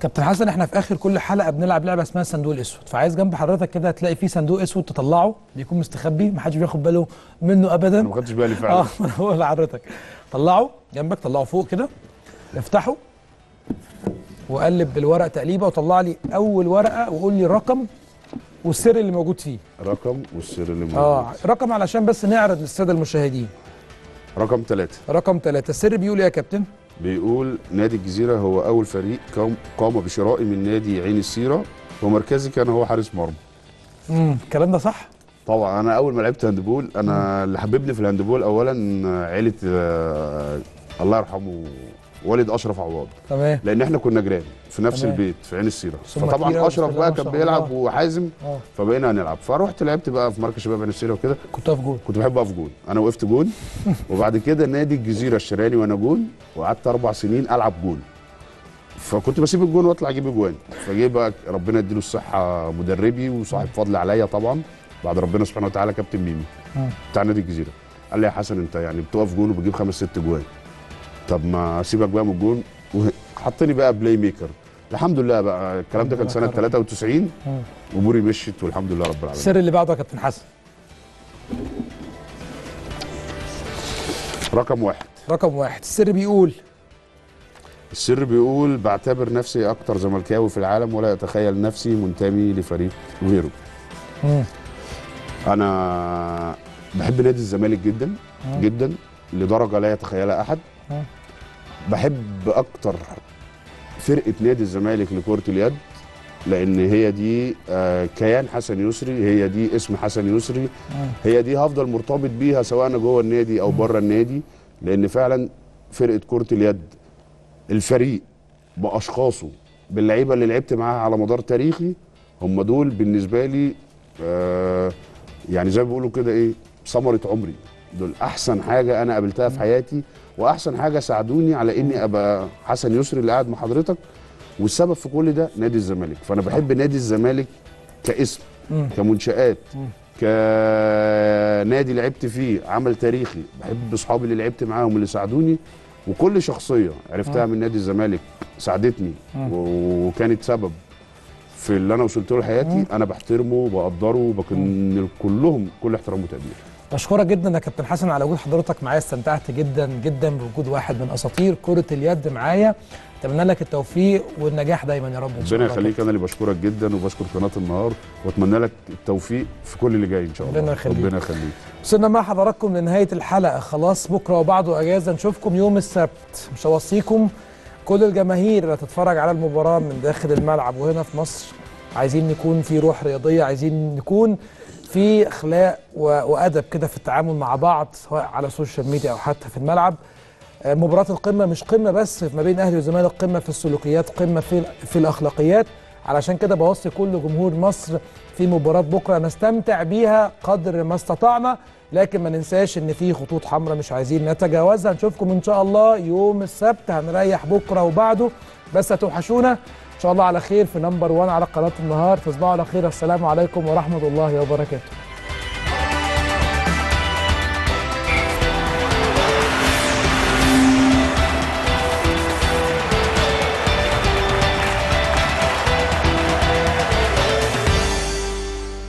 كابتن حسن احنا في اخر كل حلقه بنلعب لعبه اسمها الصندوق الاسود فعايز جنب حضرتك كده هتلاقي فيه صندوق اسود تطلعه بيكون مستخبي محدش بياخد باله منه ابدا انا ما خدتش بالي اه فعلا ما انا بقول لحضرتك طلعه جنبك طلعه فوق كده افتحه وقلب بالورق تقليبه وطلع لي اول ورقه وقول لي الرقم والسر اللي موجود فيه رقم والسر اللي موجود اه رقم علشان بس نعرض للساده المشاهدين رقم ثلاثة رقم ثلاثة السر بيقول ايه يا كابتن بيقول نادي الجزيرة هو أول فريق قام قام بشرائي من نادي عين السيرة ومركزي كان هو حارس مرمى امم الكلام ده صح طبعا أنا أول ما لعبت هاندبول أنا اللي حببني في الهاندبول أولا عيلة آه الله يرحمه والد أشرف عواد تمام لأن إحنا كنا جيران في نفس تمام. البيت في عين السيرة ثم كتيرة فطبعا بسم أشرف الله بقى ما كان شاء بيلعب الله. وحازم اه فبقينا هنلعب فرحت لعبت بقى في مركز شباب عين السيرة وكده كنت في جول كنت بحب اقف جون انا وقفت جون وبعد كده نادي الجزيره اشتراني وانا جون وقعدت اربع سنين العب جون فكنت بسيب الجون واطلع اجيب اجوان فجه بقى ربنا يديله الصحه مدربي وصاحب فضل عليا طبعا بعد ربنا سبحانه وتعالى كابتن ميمي مم. بتاع نادي الجزيره قال لي يا حسن انت يعني بتقف جون وبتجيب خمس ست جوان طب ما اسيبك بقى من الجون وحطني بقى بلاي ميكر الحمد لله بقى الكلام ده كان سنه ربنا كرم. 93 مم. اموري مشيت والحمد لله رب العالمين السر اللي بعده يا كابتن حسن رقم واحد رقم واحد السر بيقول السر بيقول بعتبر نفسي اكتر زملكاوي في العالم ولا اتخيل نفسي منتمي لفريق غيره مم. انا بحب نادي الزمالك جدا مم. جدا لدرجه لا يتخيلها احد مم. بحب اكتر فرقه نادي الزمالك لكره اليد لان هي دي آه، كيان حسن يسري هي دي اسم حسن يسري مم. هي دي هفضل مرتبط بيها سواء انا جوه النادي او بره النادي لان فعلا فرقه كره اليد الفريق باشخاصه باللعيبه اللي لعبت معاها على مدار تاريخي هم دول بالنسبه لي آه يعني زي ما بيقولوا كده ايه ثمره عمري دول احسن حاجه انا قابلتها في حياتي واحسن حاجه ساعدوني على اني ابقى حسن يسري اللي قاعد مع حضرتك والسبب في كل ده نادي الزمالك فانا بحب نادي الزمالك كاسم مم. كمنشآت مم. كنادي لعبت فيه عمل تاريخي بحب اصحابي اللي لعبت معاهم اللي ساعدوني وكل شخصيه عرفتها من نادي الزمالك ساعدتني مم. وكانت سبب في اللي انا وصلت له لحياتي انا بحترمه وبقدره وبكن كلهم كل احترام وتقدير بشكرك جدا يا كابتن حسن على وجود حضرتك معايا استمتعت جدا جدا بوجود واحد من اساطير كره اليد معايا اتمنى لك التوفيق والنجاح دايما يا رب ان شاء ربنا الله يخليك انا اللي بشكرك جدا وبشكر قناه النهار واتمنى لك التوفيق في كل اللي جاي ان شاء الله ربنا يخليك. ربنا يخليك وصلنا مع حضراتكم لنهايه الحلقه خلاص بكره وبعده اجازه نشوفكم يوم السبت مش هوصيكم كل الجماهير اللي هتتفرج على المباراه من داخل الملعب وهنا في مصر عايزين نكون في روح رياضيه عايزين نكون في اخلاق و- وادب كده في التعامل مع بعض سواء على السوشيال ميديا او حتى في الملعب آه، مباراه القمه مش قمه بس ما بين اهلي والزمالك قمه في السلوكيات قمه في في الاخلاقيات علشان كده بوصي كل جمهور مصر في مباراه بكره نستمتع بيها قدر ما استطعنا لكن ما ننساش ان في خطوط حمراء مش عايزين نتجاوزها نشوفكم ان شاء الله يوم السبت هنريح بكره وبعده بس هتوحشونا ان شاء الله على خير في نمبر 1 على قناه النهار تصبحوا على خير السلام عليكم ورحمه الله وبركاته